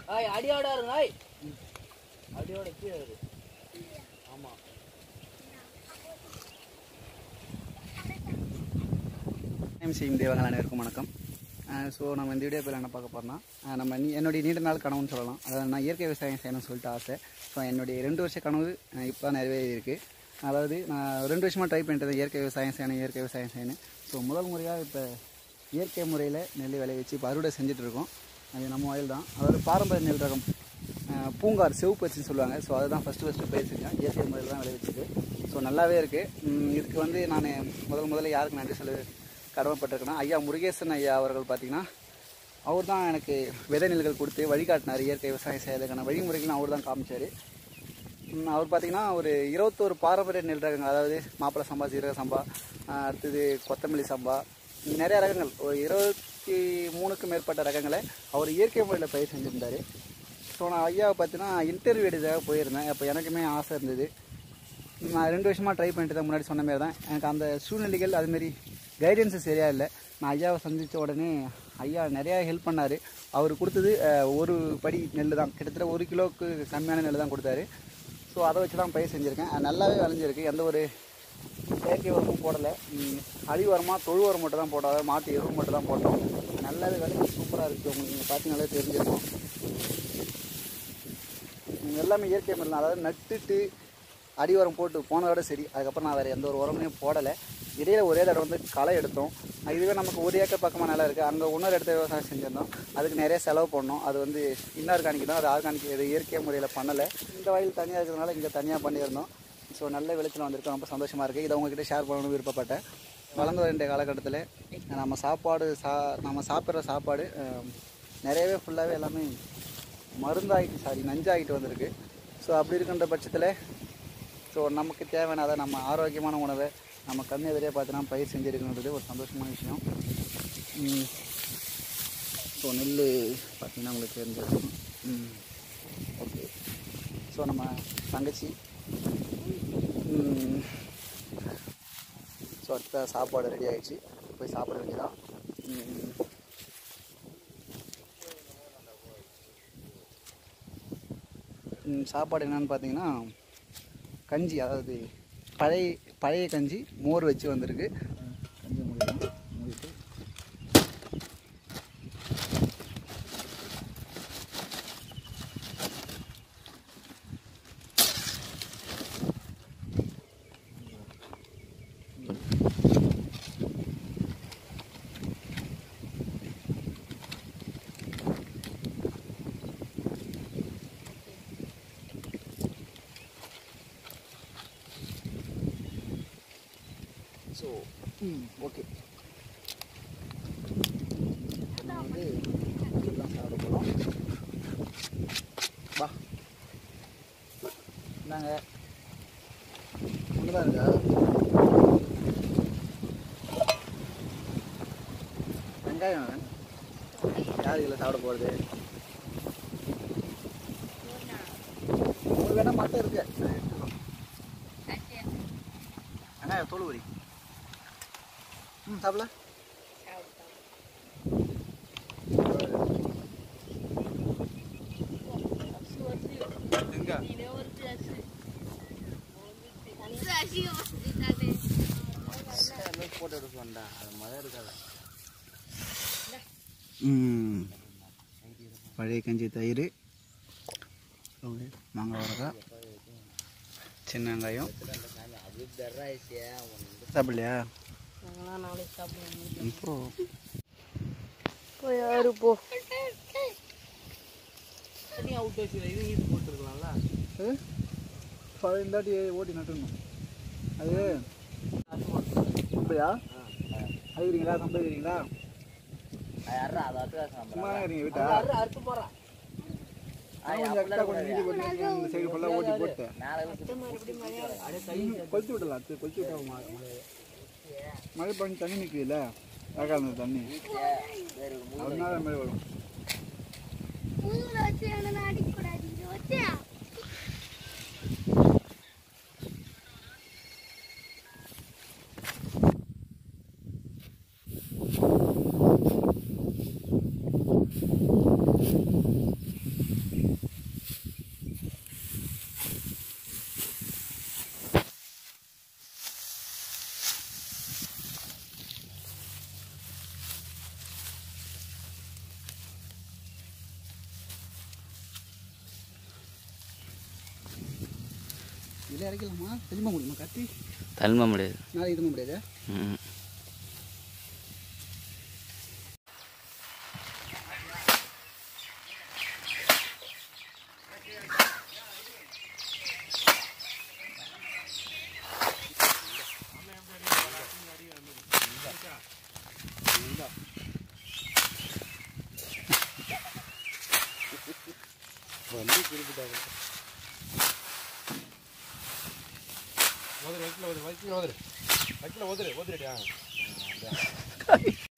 ஆய் அடியோட இருங்க ஆய் அடியோட கீழே இரு ஆமா டைம் செய்யும் தேவங்கள் அனைவருக்கும் வணக்கம் ஸோ நம்ம இந்த வீடியோ பேர் என்ன பார்க்க போறோம்னா அஹ் நம்ம நீ என்னுடைய நீண்ட நாள் கனவுன்னு சொல்லலாம் அதாவது நான் இயற்கை விவசாயம் செய்யணும்னு சொல்லிட்டு ஆசை ஸோ என்னுடைய ரெண்டு வருஷ கனவு இப்போ தான் நிறைவேறியிருக்கு அதாவது நான் ரெண்டு வருஷமாக ட்ரை பண்ணிட்டு இருந்தேன் இயற்கை விவசாயம் செய்யணும் இயற்கை விவசாயம் செய்யணும் ஸோ முதல் முறையாக இப்போ இயற்கை முறையில் நெல் விளைவிச்சு இப்போ அறுவடை செஞ்சுட்டு இருக்கோம் அது நம்ம வயல் தான் அதாவது பாரம்பரிய நெல் ரகம் அஹ் பூங்கார் செவப்பு அரிசின்னு சொல்லுவாங்க ஸோ அதுதான் ஃபஸ்ட்டு ஃபஸ்ட்டு பயிர் செஞ்சேன் இயற்கை முறையில் தான் விளைவிச்சது ஸோ நல்லாவே இருக்குது இதுக்கு வந்து நான் முதல் முதல்ல யாருக்கு நன்றி சொல்ல கடமைப்பட்டிருக்கேன்னா ஐயா முருகேசன் ஐயா அவர்கள் பார்த்தீங்கன்னா அவர் தான் எனக்கு விதை நெல்கள் கொடுத்து வழிகாட்டினார் இயற்கை விவசாயம் செய்யறதுக்கான வழிமுறைகளும் அவர் தான் காமிச்சார் அவர் பார்த்தீங்கன்னா ஒரு இருபத்தோரு பாரம்பரிய நெல் ரகங்கள் அதாவது மாப்பிளை சம்பா சீரக சம்பா ஆஹ் அடுத்தது கொத்தமல்லி சம்பா நிறைய ரகங்கள் ஒரு இருபத்தி மூணுக்கும் மேற்பட்ட ரகங்களை அவர் இயற்கை முறையில் பயிர் செஞ்சுருந்தார் ஸோ நான் ஐயாவை பார்த்தீங்கன்னா இன்டர்வியூ எடுத்ததாக போயிருந்தேன் அப்போ எனக்குமே ஆசை இருந்தது நான் ரெண்டு வருஷமாக ட்ரை பண்ணிட்டு தான் முன்னாடி சொன்ன மாதிரி தான் எனக்கு அந்த சூழ்நிலைகள் அதுமாரி கைடன்ஸு சரியா இல்லை நான் ஐயாவை சந்தித்த உடனே ஐயா நிறையா ஹெல்ப் பண்ணார் அவர் கொடுத்தது அஹ், ஒரு படி நெல் தான் கிட்டத்தட்ட ஒரு கிலோவுக்கு கம்மியான நெல் தான் கொடுத்தாரு ஸோ அதை வச்சு தான் பயிர் செஞ்சுருக்கேன் அது நல்லாவே விளைஞ்சிருக்கு எந்த ஒரு செயற்கை உரமும் போடலை ம், அடி உரமாக தொழு உரம் மட்டும் தான் போட்டோம் அதாவது மாட்டு எருவு மட்டும் தான் போட்டோம் நல்லாவே விளைஞ்சி சூப்பராக இருக்குது உங்களுக்கு நீங்கள் பார்த்தீங்கனாலே தெரிஞ்சிருக்கும் ம், எல்லாமே இயற்கை முறை தான் அதாவது நட்டுட்டு அடி உரம் போட்டு போனதோட சரி அதுக்கப்புறம் நான் வேறு எந்த ஒரு உரமும் போடலை இடையில ஒரே தடவை வந்து களை எடுத்தோம் அது இதுவே நமக்கு ஒரு ஏக்கர் பக்கமாக நிலம் இருக்குது அங்கே இன்னொரு இடத்துல விவசாயம் செஞ்சிருந்தோம் அதுக்கு நிறைய செலவு பண்ணோம் அது வந்து இன்ஆர்கானிக் தான் அது ஆர்கானிக் இது இயற்கை முறையில் பண்ணலை இந்த வயல் தனியாக இருக்கிறதுனால இங்கே தனியாக பண்ணியிருந்தோம் ஸோ நல்ல விளைச்சல் வந்திருக்கு ரொம்ப சந்தோஷமாக இருக்குது இதை உங்ககிட்ட ஷேர் பண்ணணும்னு விருப்பப்பட்டேன் வளர்ந்து வர காலகட்டத்தில் நம்ம சாப்பாடு சா நம்ம சாப்பிட்ற சாப்பாடு அஹ், நிறையவே ஃபுல்லாகவே எல்லாமே மருந்தாகிட்டு சாரி நஞ்சாகிட்டு வந்திருக்கு ஸோ அப்படி இருக்கின்ற பட்சத்தில் ஸோ நமக்கு தேவையான அதை நம்ம ஆரோக்கியமான உணவை நம்ம கண் எதிரே பார்த்தீங்கன்னா பயிர் செஞ்சுருக்குன்றது ஒரு சந்தோஷமான விஷயம் ஸோ நெல் பார்த்தீங்கன்னா உங்களுக்கு தெரிஞ்சிருக்கும் ஓகே ஸோ நம்ம தங்கச்சி ஸோ அடுத்த சாப்பாடு ரெடி ஆயிடுச்சு போய் சாப்பிட வேண்டியதான் ம். ம், சாப்பாடு என்னன்னு பார்த்தீங்கன்னா கஞ்சி அதாவது பழைய பழைய கஞ்சி மோர் வச்சு வந்திருக்கு கஞ்சி மூடிடலாம் மூடிட்டு ஸோ ம் ஓகே நம்ம வந்து இதெல்லாம் சாப்பிட போகிறோம் வா இந்தாங்க ஒன்று தான் இருக்கா வெங்காயம் யார் இதில் சாப்பிட போகிறது உங்களுக்கு வேணால் மட்டும் இருக்கு வெங்காயம் தோல் உரி ம் சாப்பிடல எங்க போட்டு எடுக்க வேண்டாம் அது மழை இருக்காது ம் பழைய கஞ்சி தயிர் மாங்காய் வரக்காய் சின்ன வெங்காயம் அது பெறாயிசியா ஒன்று சாப்பிடலையா நாளைக்கு சாப்பிடுவோம் இப்போ போய் யாரு போ தனி அவுட் வச்சு இது இது போட்டுருக்கலாம்ல இந்தாட்டி ஓட்டி நட்டுணும் அது அப்படியா அழுகிறீங்களா சம்பாதிக்கிறீங்களா யாரா அதை அட்டுக்கா சும்மா தான் இருக்கீங்க வீட்டா சாப்பிட்றா அறுத்து போகிறான் நான் கொஞ்சம் எக்ஸ்ட்ரா கொஞ்சம் நீதி போட்டு இந்த சைடு ஃபுல்லாக ஓட்டி போட்டு மேலே அப்படியே கை கொளுத்து விடலாம் அது கொளுத்து விட்டா மழை மழை பண்ணி தண்ணி நிற்குதுல்ல காக்காந்த தண்ணி அதனால அது மாதிரி வரும் இதில் இறக்கலாமா திரும்ப முடியுமா கத்தி தள்ளும முடியாது நாளைக்கு திரும்ப முடியாது ம் ஓதுரு வைக்கல ஓதுரு வைக்கல ஓதுரு வைக்கல ஓதுரு ஓதுருடியா